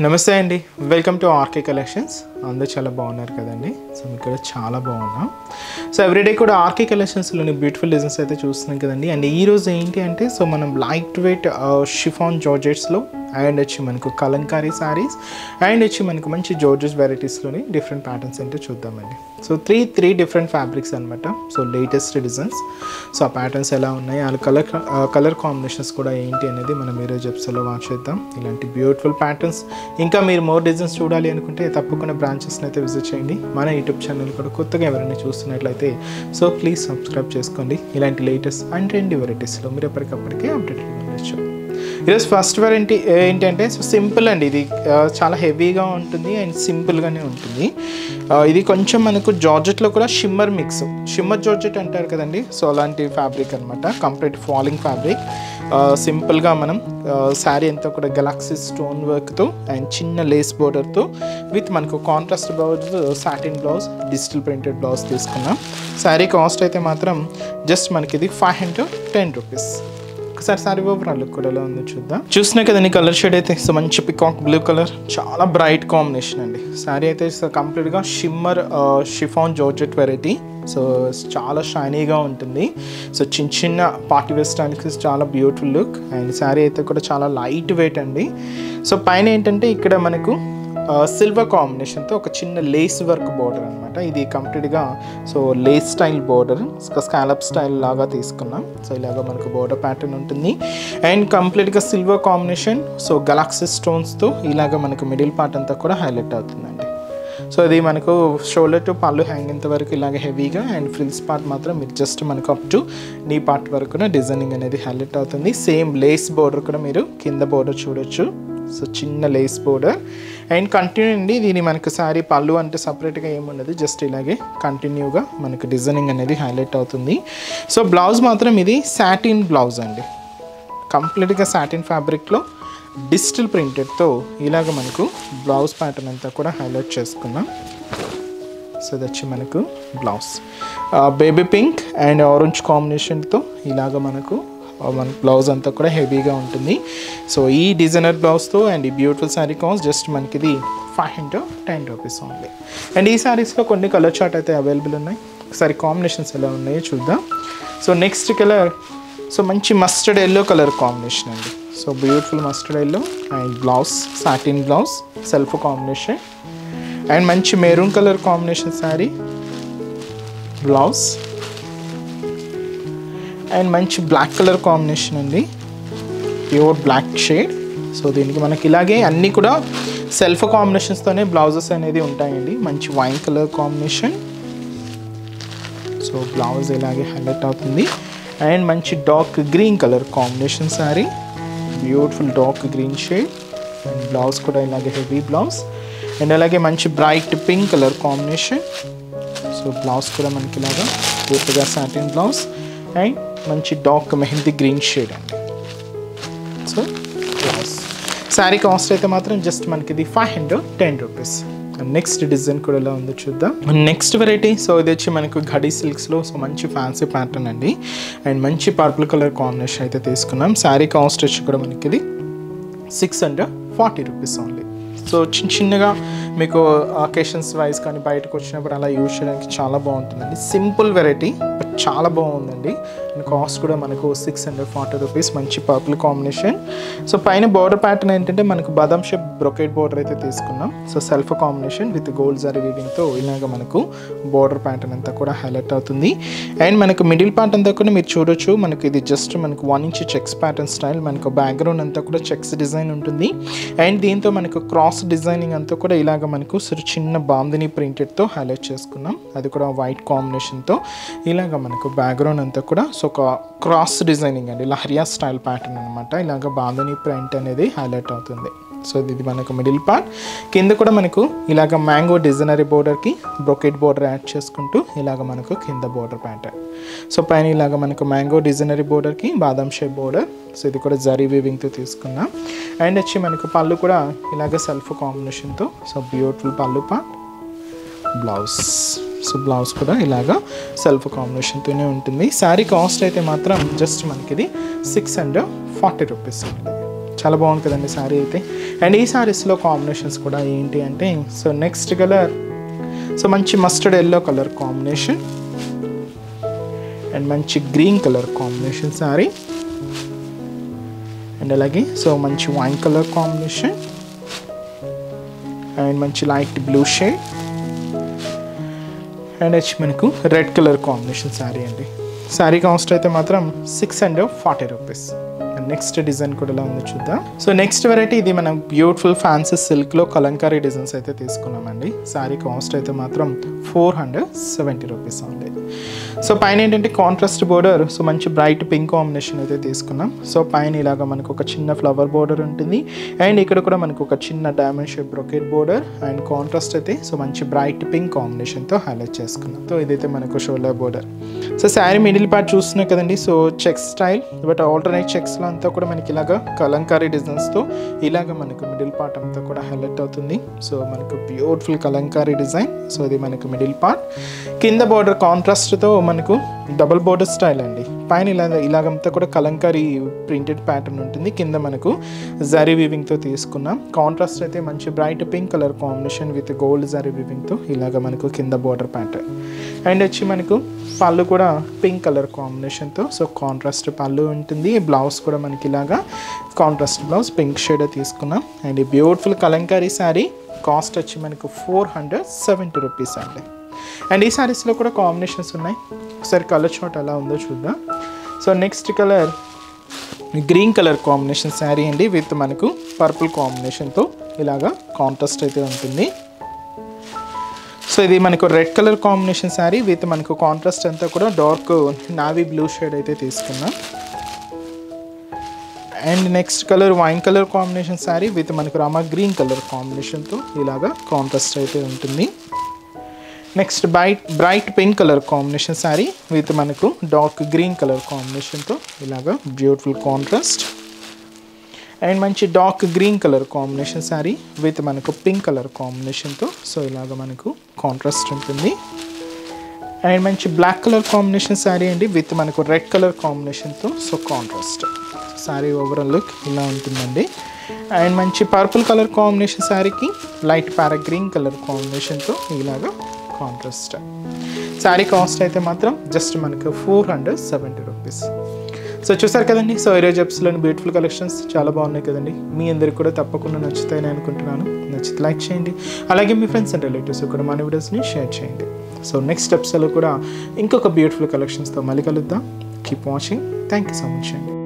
నమస్తే అండి welcome to RK collections అందరూ చాలా బాగున్నారు కదండి సో మీకు కూడా చాలా బాగున్నాం సో ఎవ్రీడే కూడా ఆర్కే కలెక్షన్స్లోని బ్యూటిఫుల్ డిజైన్స్ అయితే చూస్తున్నాం కదండి అండ్ ఈ రోజు ఏంటి అంటే సో మనం లైట్ వెయిట్ షిఫాన్ జార్జెట్స్లో అండ్ వచ్చి మనకు కలంకారీ సారీస్ అండ్ వచ్చి మనకు మంచి జార్జెస్ వెరైటీస్లోని డిఫరెంట్ ప్యాటర్న్స్ ఏంటో చూద్దామండి so three three different fabrics అనమాట సో లేటెస్ట్ డిజైన్స్ సో ఆ ప్యాటర్న్స్ ఎలా ఉన్నాయి వాళ్ళ కలర్ కలర్ కాంబినేషన్స్ కూడా ఏంటి అనేది మనం ఈరోజు ఎపిసోడ్లో వాచ్ చేద్దాం ఇలాంటి బ్యూటిఫుల్ ప్యాటర్న్స్ ఇంకా మీరు మోర్ డిజైన్స్ చూడాలి అనుకుంటే తప్పకుండా బ్రాంచెస్ని అయితే విజిట్ చేయండి మన యూట్యూబ్ ఛానల్ కూడా కొత్తగా ఎవరైనా చూస్తున్నట్లయితే సో ప్లీజ్ సబ్స్క్రైబ్ చేసుకోండి ఇలాంటి లేటెస్ట్ అండ్ ట్రెండీ వెరైటీస్లో మీరు ఎప్పటికప్పటికే అప్డేటెడ్ ఉండొచ్చు ఈరోజు ఫస్ట్ వెరైటీ ఏంటంటే సో సింపుల్ అండి ఇది ఆ, చాలా హెవీగా ఉంటుంది అండ్ సింపుల్గానే ఉంటుంది ఆ, ఇది కొంచెం మనకు జార్జెట్లో కూడా షిమ్మర్ మిక్స్ షిమ్మర్ జార్జెట్ అంటారు కదండి సో అలాంటి ఫ్యాబ్రిక్ అనమాట కంప్లీట్ ఫాలింగ్ ఫ్యాబ్రిక్ సింపుల్గా మనం శారీ అంతా కూడా గెలాక్సీ స్టోన్ వర్క్తో అండ్ చిన్న లేస్ బోర్డర్తో విత్ మనకు contrast blouse satin blouse digital printed blouse తీసుకున్నాం శారీ కాస్ట్ అయితే మాత్రం జస్ట్ మనకి ఇది ఫైవ్ హండ్రెడ్ టెన్ రూపీస్ ఒకసారి సారీ ఓవరాల్ లుక్ కూడా ఎలా ఉందో చూద్దాం చూసినా కదండి కలర్ షేడ్ అయితే సో మంచి పికాక్ బ్లూ కలర్ చాలా బ్రైట్ కాంబినేషన్ అండి సారీ అయితే కంప్లీట్గా shimmer chiffon georgette variety so చాలా షైనీగా ఉంటుంది సో చిన్న చిన్న పార్టీ వేస్టానికి చాలా బ్యూటిఫుల్ లుక్ అండ్ శారీ అయితే కూడా చాలా లైట్ వెయిట్ అండి సో పైన ఏంటంటే ఇక్కడ మనకు సిల్వర్ కాంబినేషన్తో ఒక చిన్న లేస్ వర్క్ బోర్డర్ అనమాట ఇది కంప్లీట్గా so lace style border scallop style లాగా తీసుకున్నాం సో ఇలాగ మనకు బోర్డర్ ప్యాటర్న్ ఉంటుంది అండ్ కంప్లీట్గా సిల్వర్ కాంబినేషన్ సో గలాక్సీ స్టోన్స్తో ఇలాగ మనకు మిడిల్ పార్ట్ అంతా కూడా హైలైట్ అవుతుందండి సో ఇది మనకు షోల్డర్ టు పళ్ళు హ్యాంగింత వరకు ఇలాగ హెవీగా అండ్ ఫ్రిల్స్ పార్ట్ మాత్రం మీరు జస్ట్ మనకు అప్ టు నీ పార్ట్ వరకు డిజైనింగ్ అనేది హైలైట్ అవుతుంది సేమ్ లేస్ బోర్డర్ కూడా మీరు కింద బోర్డర్ చూడొచ్చు సో చిన్న లేస్ బోర్డర్ అండ్ కంటిన్యూ అండి దీని మనకు సారీ పళ్ళు అంటే సపరేట్గా ఏముండదు జస్ట్ ఇలాగే కంటిన్యూగా మనకు డిజైనింగ్ అనేది హైలైట్ అవుతుంది సో బ్లౌజ్ మాత్రం ఇది సాటిన్ బ్లౌజ్ అండి కంప్లీట్గా సాటిన్ ఫ్యాబ్రిక్లో డిజిటల్ ప్రింటెడ్తో ఇలాగ మనకు బ్లౌజ్ ప్యాటర్న్ అంతా కూడా హైలైట్ చేసుకున్నాం సో ఇది వచ్చి మనకు blouse baby pink and orange కాంబినేషన్తో ఇలాగ మనకు ఆ, మన బ్లౌజ్ అంతా కూడా హెవీగా ఉంటుంది సో ఈ డిజైనర్ బ్లౌజ్తో అండ్ ఈ బ్యూటిఫుల్ శారీ కాస్ట్ జస్ట్ మనకి ఇది five hundred ten rupees only and ఈ శారీస్లో కొన్ని కలర్ చార్ట్ అయితే అవైలబుల్ ఉన్నాయి ఒకసారి కాంబినేషన్స్ ఎలా ఉన్నాయో చూద్దాం సో నెక్స్ట్ కలర్ సో మంచి మస్టర్డ్ ఎల్లో కలర్ కాంబినేషన్ అండి so beautiful mustard yellow and blouse satin blouse self combination and మంచి maroon colour combination sari blouse and మంచి బ్లాక్ కలర్ కాంబినేషన్ అండి ప్యూర్ బ్లాక్ షేడ్ సో దీనికి మనకి ఇలాగే అన్నీ కూడా సెల్ఫ్ కాంబినేషన్స్తోనే బ్లౌజెస్ అనేది ఉంటాయండి మంచి wine colour combination so blouse ఇలాగే హైలైట్ అవుతుంది అండ్ మంచి dark green colour combination sari beautiful dark green shade and blouse కూడా ఇలాగే హెవీ బ్లౌజ్ అండ్ అలాగే మంచి bright pink colour combination so blouse కూడా మనకి ఇలాగా పూర్తిగా సాటిన్ బ్లౌజ్ అండ్ మంచి డార్క్ మెహందీ గ్రీన్ షేడ్ అండి సో బ్లౌజ్ శారీ కాస్ట్ అయితే మాత్రం జస్ట్ మనకి ఇది five hundred ten rupees next design కూడా ఎలా ఉందో చూద్దాం నెక్స్ట్ వెరైటీ సో ఇది వచ్చి మనకు ఘడి సిల్క్స్లో సో మంచి ఫ్యాన్సీ ప్యాటర్న్ అండి అండ్ మంచి పర్పుల్ కలర్ కాంబినేషన్ అయితే తీసుకున్నాం శారీ కాస్ట్ వచ్చి కూడా మనకి ఇది six hundred forty rupees only so చిన్న చిన్నగా మీకు అకేషన్స్ వైజ్ కానీ బయటకు వచ్చినప్పుడు అలా యూజ్ చేయడానికి చాలా బాగుంటుందండి సింపుల్ వెరైటీ బట్ చాలా బాగుందండి అండ్ కాస్ట్ కూడా మనకు సిక్స్ హండ్రెడ్ ఫార్టీ రూపీస్ మంచి పర్పుల్ కాంబినేషన్ సో పైన బార్డర్ ప్యాటర్న్ ఏంటంటే మనకు బాదం షేప్ బ్రొకెట్ బార్డర్ అయితే తీసుకున్నాం so self combination with gold zari వీవింగ్తో ఇలాగ మనకు బార్డర్ ప్యాటర్న్ అంతా కూడా హైలైట్ అవుతుంది అండ్ మనకు మిడిల్ పార్ట్ అంతా కూడా మీరు చూడొచ్చు మనకు ఇది జస్ట్ మనకు one inch checks pattern style మనకు బ్యాక్గ్రౌండ్ అంతా కూడా చెక్స్ డిజైన్ ఉంటుంది అండ్ దీంతో మనకు క్రాస్ డిజైనింగ్ అంతా కూడా ఇలాగ మనకు సిరు చిన్న బాందిని ప్రింటెడ్తో హైలైట్ చేసుకున్నాం అది కూడా వైట్ కాంబినేషన్తో ఇలాగ మనకు బ్యాక్గ్రౌండ్ అంతా కూడా సో ఒక క్రాస్ డిజైనింగ్ అండి లహరియా స్టైల్ ప్యాటర్న్ అనమాట ఇలాగ బాందిని ప్రింట్ అనేది హైలైట్ అవుతుంది సో ఇది మనకు మిడిల్ పార్ట్ కింద కూడా మనకు ఇలాగ మ్యాంగో డిజైనరీ బోర్డర్కి బ్రొకెట్ బోర్డర్ యాడ్ చేసుకుంటూ ఇలాగ మనకు కింద బోర్డర్ ప్యాటర్న్ సో పైన ఇలాగ మనకు మ్యాంగో డిజైనరీ బోర్డర్కి బాదం షేప్ బోర్డర్ సో ఇది కూడా జరీ వీవింగ్తో తీసుకున్నాం అండ్ వచ్చి మనకు పళ్ళు కూడా ఇలాగ సెల్ఫ్ కాంబినేషన్తో so beautiful pallu part blouse so blouse కూడా ఇలాగా సెల్ఫ్ కాంబినేషన్తోనే ఉంటుంది శారీ కాస్ట్ అయితే మాత్రం జస్ట్ మనకి ఇది సిక్స్ హండ్రెడ్ ఫార్టీ రూపీస్ ఉంటుంది చాలా బాగుంది కదండి శారీ అయితే అండ్ ఈ శారీస్లో కాంబినేషన్స్ కూడా ఏంటి అంటే సో నెక్స్ట్ కలర్ సో మంచి mustard yellow colour combination and మంచి green colour combination sari and అలాగే సో మంచి వైన్ కలర్ కాంబినేషన్ అండ్ మంచి లైట్ బ్లూ షేడ్ అండ్ వచ్చి మనకు రెడ్ కలర్ కాంబినేషన్ శారీ అండి శారీ కాస్ట్ అయితే మాత్రం six hundred forty rupees next design కూడా ఎలా ఉందో చూద్దాం సో నెక్స్ట్ వెరైటీ ఇది మనం బ్యూటిఫుల్ ఫ్యాన్సీ సిల్క్లో కలంకారీ డిజైన్స్ అయితే తీసుకున్నామండి శారీ కాస్ట్ అయితే మాత్రం ఫోర్ హండ్రెడ్ సెవెంటీ రూపీస్ ఉంది సో పైన ఏంటంటే కాంట్రాస్ట్ బోర్డర్ సో మంచి బ్రైట్ పింక్ కాంబినేషన్ అయితే తీసుకున్నాం సో పైన ఇలాగా మనకు ఒక చిన్న ఫ్లవర్ బోర్డర్ ఉంటుంది అండ్ ఇక్కడ కూడా మనకు ఒక చిన్న diamond shape brocade border and contrast అయితే సో మంచి బ్రైట్ పింక్ కాంబినేషన్తో హైలైట్ చేసుకున్నాం సో ఇదైతే మనకు shoulder border so sari middle part చూస్తున్నాయి కదండి so checks style but alternate చెక్స్లో అంతా కూడా మనకి ఇలాగా కలంకారీ డిజైన్స్తో ఇలాగ మనకు మిడిల్ పార్ట్ అంతా కూడా హైలైట్ అవుతుంది సో మనకు బ్యూటిఫుల్ కలంకారీ డిజైన్ సో ఇది మనకు మిడిల్ పార్ట్ కింద బార్డర్ కాంట్రాస్ట్తో మనకు డబుల్ బోర్డర్ స్టైల్ అండి పైన ఇలా ఇలాగంతా కూడా కలంకారీ ప్రింటెడ్ ప్యాటర్న్ ఉంటుంది కింద మనకు జరీ వీవింగ్తో తీసుకున్నాం కాంట్రాస్ట్ అయితే మంచి bright pink colour combination with gold zari వీవింగ్తో ఇలాగ మనకు కింద బార్డర్ ప్యాటర్న్ అండ్ వచ్చి మనకు పళ్ళు కూడా పింక్ కలర్ కాంబినేషన్తో సో కాంట్రాస్ట్ పళ్ళు ఉంటుంది బ్లౌజ్ కూడా మనకి ఇలాగా కాంట్రాస్ట్ బ్లౌజ్ పింక్ షేడ్ తీసుకున్నాం అండ్ ఈ బ్యూటిఫుల్ కలంకారీ శారీ కాస్ట్ వచ్చి మనకు ఫోర్ హండ్రెడ్ సెవెంటీ రూపీస్ అండి అండ్ ఈ శారీస్లో కూడా కాంబినేషన్స్ ఉన్నాయి ఒకసారి కలర్ షాట్ ఎలా ఉందో చూద్దాం so next colour green colour combination sari అండి విత్ మనకు పర్పుల్ కాంబినేషన్తో ఇలాగా కాంట్రాస్ట్ అయితే ఉంటుంది సో ఇది మనకు red colour combination sari with మనకు కాంట్రాస్ట్ అంతా కూడా డార్క్ నావీ బ్లూ షేడ్ అయితే తీసుకున్నాం and next colour wine colour combination sari with మనకు రామా గ్రీన్ కలర్ కాంబినేషన్తో ఇలాగా కాంట్రాస్ట్ అయితే ఉంటుంది next bright bright pink colour combination sari with మనకు డార్క్ గ్రీన్ కలర్ కాంబినేషన్తో ఇలాగా బ్యూటిఫుల్ కాంట్రాస్ట్ అండ్ మంచి dark green colour combination sari with మనకు పింక్ కలర్ కాంబినేషన్తో సో ఇలాగ మనకు కాంట్రాస్ట్ ఉంటుంది అండ్ మంచి బ్లాక్ కలర్ కాంబినేషన్ శారీ అండి విత్ మనకు రెడ్ కలర్ కాంబినేషన్తో so contrast sari overall look ఇలా ఉంటుందండి అండ్ మంచి పర్పుల్ కలర్ కాంబినేషన్ శారీకి లైట్ పారా గ్రీన్ కలర్ కాంబినేషన్తో ఇలాగా కాంట్రాస్ట్ శారీ కాస్ట్ అయితే మాత్రం జస్ట్ మనకు four hundred seventy rupees so చూసారు కదండి సో ఈరోజు ఎప్స్లోని బ్యూటిఫుల్ కలెక్షన్స్ చాలా బాగున్నాయి కదండి మీ అందరికి కూడా తప్పకుండా నచ్చుతాయని అనుకుంటున్నాను నచ్చితే లైక్ చేయండి అలాగే మీ ఫ్రెండ్స్ అండ్ రిలేటివ్స్ కూడా మన వీడియోస్ని షేర్ చేయండి సో నెక్స్ట్ ఎప్స్లో కూడా ఇంకొక బ్యూటిఫుల్ కలెక్షన్స్తో మళ్ళీ కలుద్దాం keep watching thank you so much అండి